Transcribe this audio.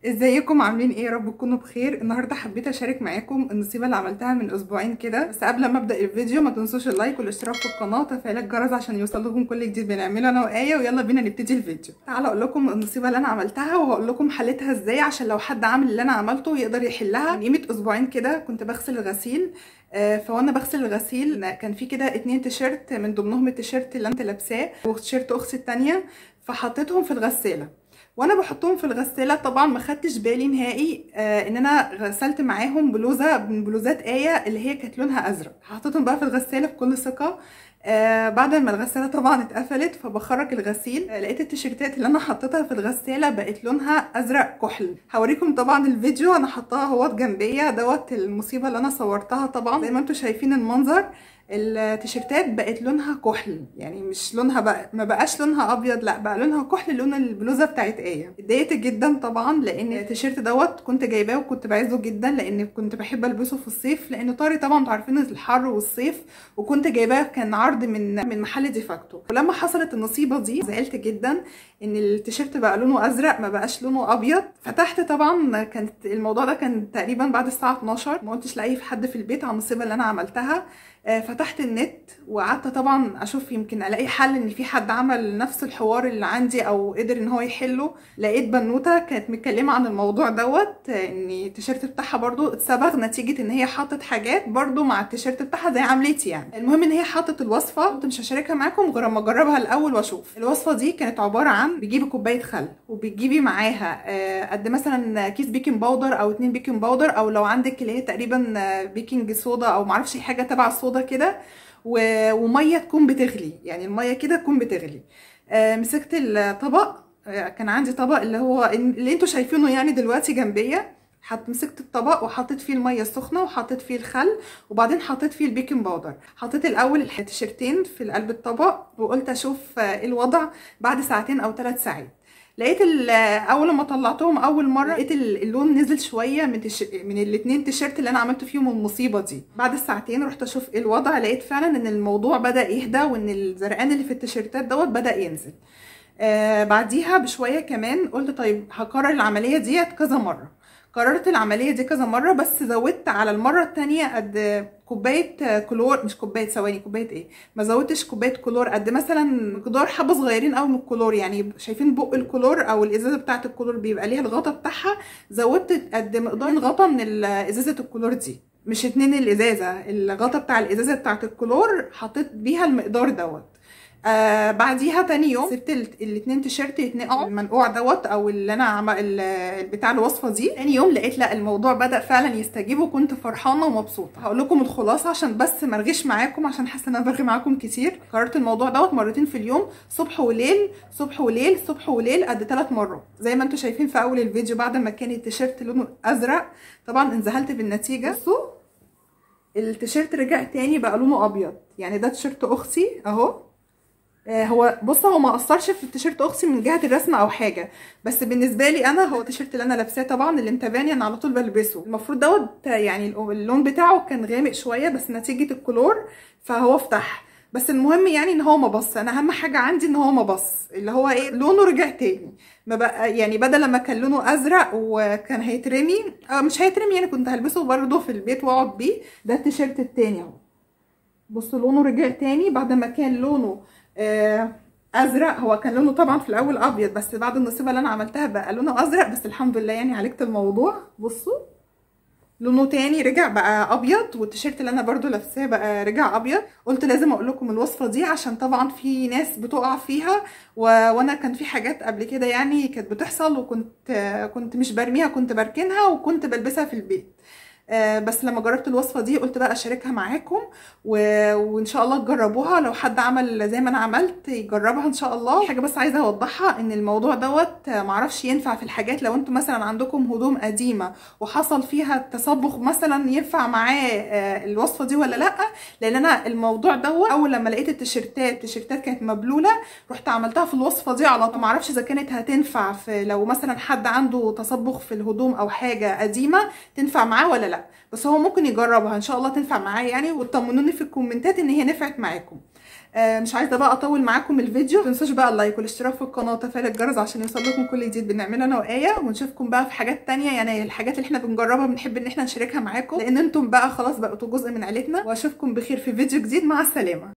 ازيكم عاملين ايه يا رب تكونوا بخير النهارده حبيت اشارك معاكم النصيبه اللي عملتها من اسبوعين كده بس قبل ما ابدا الفيديو ما تنسوش اللايك والاشتراك في القناه وتفعيل الجرس عشان يوصل لكم كل جديد بنعمله انا وايه ويلا بينا نبتدي الفيديو تعالوا اقول لكم النصيبه اللي انا عملتها وهقول لكم حلتها ازاي عشان لو حد عامل اللي انا عملته يقدر يحلها من قيمه اسبوعين كده كنت بغسل الغسيل آه، فوانا بغسل الغسيل كان في كده اتنين تيشيرت من ضمنهم التيشيرت اللي انت لابساه وتيشيرت اختي التانيه فحطيتهم في الغساله وانا بحطهم في الغساله طبعا ما خدتش بالي نهائي آه ان انا غسلت معاهم بلوزه من بلوزات ايه اللي هي كانت لونها ازرق حطيتهم بقى في الغساله بكل ثقه آه بعد ما الغساله طبعا اتقفلت فبخرج الغسيل آه لقيت التيشيرتات اللي انا حطيتها في الغساله بقت لونها ازرق كحل هوريكم طبعا الفيديو انا حطاها اهوت جنبيه دوت المصيبه اللي انا صورتها طبعا زي ما انتم شايفين المنظر التيشيرتات بقت لونها كحل يعني مش لونها بقى ما بقاش لونها ابيض لا بقى لونها كحل لون البلوزه بتاعت ايه اتضايقت جدا طبعا لان التيشيرت دوت كنت جايباه وكنت بعزه جدا لان كنت بحب البسه في الصيف لان طاري طبعا انتوا عارفين الحر والصيف وكنت جايباه كان عرض من من محل ديفاكتو ولما حصلت النصيبه دي زعلت جدا ان التيشيرت بقى لونه ازرق ما بقاش لونه ابيض فتحت طبعا كانت الموضوع ده كان تقريبا بعد الساعه 12 ما قلتش لاي حد في البيت على النصيبه اللي انا عملتها فتحت النت وقعدت طبعا اشوف يمكن الاقي حل ان في حد عمل نفس الحوار اللي عندي او قدر ان هو يحله لقيت بنوته كانت متكلمه عن الموضوع دوت ان التيشيرت بتاعها برضو اتصبغ نتيجه ان هي حطت حاجات برضو مع التيشيرت بتاعها زي عملتي يعني المهم ان هي حطت الوصفه قلت مش هشاركها معاكم غير اما اجربها الاول واشوف الوصفه دي كانت عباره عن بتجيبي كوبايه خل وبتجيبي معاها قد مثلا كيس بيكنج باودر او اتنين بيكنج باودر او لو عندك اللي هي تقريبا بيكنج صودا او معرفش حاجه تبع الصودا كده وميه تكون بتغلي يعني الميه كده تكون بتغلي آه مسكت الطبق آه كان عندي طبق اللي هو اللي انتوا شايفينه يعني دلوقتي جنبيه حط مسكت الطبق وحطيت فيه الميه السخنه وحطيت فيه الخل وبعدين حطيت فيه البيكنج باودر حطيت الاول التيشيرتين في قلب الطبق وقلت اشوف ايه الوضع بعد ساعتين او ثلاث ساعات لقيت اول ما طلعتهم اول مره لقيت اللون نزل شويه من تش... من الاثنين تيشيرت اللي انا عملت فيهم المصيبه دي بعد الساعتين رحت اشوف ايه الوضع لقيت فعلا ان الموضوع بدا يهدى وان الزرقان اللي في التيشيرتات دوت بدا ينزل آه بعديها بشويه كمان قلت طيب هكرر العمليه ديت كذا مره قررت العمليه دي كذا مره بس زودت على المره الثانيه قد كوبايه كلور مش كوبايه ثواني كوبايه ايه ما زودتش كوبايه كلور قد مثلا مقدار حبه صغيرين قوي من الكلور يعني شايفين بق الكلور او الازازه بتاعه الكلور بيبقى ليها الغطا بتاعها زودت قد مقدار غطا من ازازه الكلور دي مش اتنين الازازه الغطا بتاع الازازه بتاعه الكلور حطيت بيها المقدار دوت آه بعديها تاني يوم سبت الاتنين تيشيرت يتنقعوا المنقوع دوت او اللي انا عمل بتاع الوصفه دي تاني يوم لقيت لا الموضوع بدا فعلا يستجيب وكنت فرحانه ومبسوطه هقول لكم الخلاصه عشان بس ما ارغيش معاكم عشان حاسه ان انا برغي معاكم كتير قررت الموضوع دوت مرتين في اليوم صبح وليل صبح وليل صبح وليل قد ثلاث مرات زي ما انتم شايفين في اول الفيديو بعد ما كان التيشيرت لونه ازرق طبعا انذهلت بالنتيجه بصوا التيشيرت رجع تاني بقى لونه ابيض يعني ده تيشيرت اختي اهو هو بص هو ما اثرش في التيشيرت اختي من جهه الرسمه او حاجه بس بالنسبه لي انا هو التيشيرت اللي انا لابساه طبعا اللي متابعني انا على طول بلبسه المفروض دوت يعني اللون بتاعه كان غامق شويه بس نتيجه الكلور فهو افتح بس المهم يعني ان هو ما بص انا اهم حاجه عندي ان هو ما بص اللي هو ايه لونه رجع تاني ما بقى يعني بدل لما كان لونه ازرق وكان هيترمي آه مش هيترمي يعني كنت هلبسه برده في البيت واقعد بيه ده التيشيرت التاني اهو بصوا لونه رجع تاني بعد ما كان لونه آه ازرق هو كان لونه طبعا في الاول ابيض بس بعد النصيبه اللي انا عملتها بقى لونه ازرق بس الحمد لله يعني عالجت الموضوع بصوا لونه تاني رجع بقى ابيض والتيشيرت اللي انا برضو لابساه بقى رجع ابيض قلت لازم اقول لكم الوصفه دي عشان طبعا في ناس بتقع فيها و... وانا كان في حاجات قبل كده يعني كانت بتحصل وكنت كنت مش برميها كنت بركنها وكنت بلبسها في البيت آه بس لما جربت الوصفه دي قلت بقى اشاركها معاكم و... وان شاء الله تجربوها لو حد عمل زي ما انا عملت يجربها ان شاء الله حاجه بس عايزه اوضحها ان الموضوع دوت معرفش ينفع في الحاجات لو انتم مثلا عندكم هدوم قديمه وحصل فيها تصبغ مثلا ينفع معاه آه الوصفه دي ولا لا لان انا الموضوع دوت اول لما لقيت التيشيرتات التيشيرتات كانت مبلوله رحت عملتها في الوصفه دي على طول معرفش اذا كانت هتنفع في لو مثلا حد عنده تصبغ في الهدوم او حاجه قديمه تنفع معاه ولا لا بس هو ممكن يجربها ان شاء الله تنفع معاه يعني وتطمنوني في الكومنتات ان هي نفعت معاكم آه مش عايزه بقى اطول معاكم الفيديو ما تنسوش بقى اللايك والاشتراك في القناه وتفعيل الجرس عشان يوصل لكم كل جديد بنعمله انا وايه ونشوفكم بقى في حاجات تانية يعني الحاجات اللي احنا بنجربها بنحب ان احنا نشاركها معاكم لان انتم بقى خلاص بقيتوا جزء من عيلتنا واشوفكم بخير في فيديو جديد مع السلامه